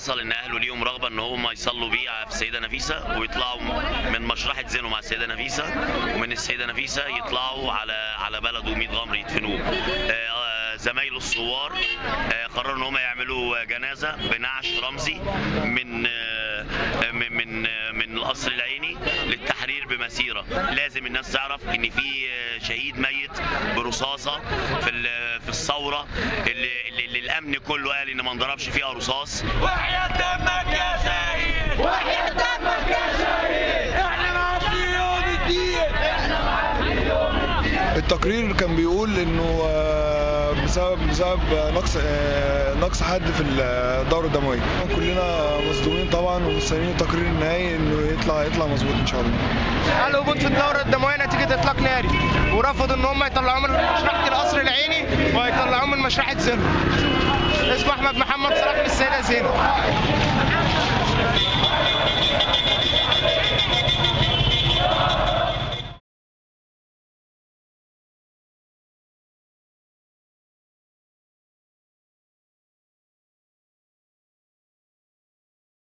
يحصل ان اهله ليهم رغبه ان هم يصلوا بيه في السيده نفيسه ويطلعوا من مشرحه زينو مع السيده نفيسه ومن السيده نفيسه يطلعوا على على بلده 100 غمر يدفنوه آه، زمايله الثوار آه، قرروا ان هم يعملوا جنازه بنعش رمزي من آه، من من آه، من القصر العيني للتحرير بمسيره لازم الناس تعرف ان في آه، شهيد ميت برصاصه في ال- في الثوره اللي, اللي, اللي الامن كله قال ان ما انضربش فيها رصاص وحياة دمك يا شهيد وحياة دمك يا شهيد احنا معاك في يوم الدين التقرير كان بيقول انه آه، بسبب بسبب نقص آه، نقص حد في الدوره الدمويه كلنا مصدومين طبعا ومستنيين التقرير النهائي انه يطلع يطلع مظبوط ان شاء الله الهبوط في الدورة الدموية نتيجة إطلاق ناري ورفضوا إن هم يطلعوه من مشرحة القصر العيني ويطلعوه من مشرحة زينو اسمه أحمد محمد صلاح من السيدة زينب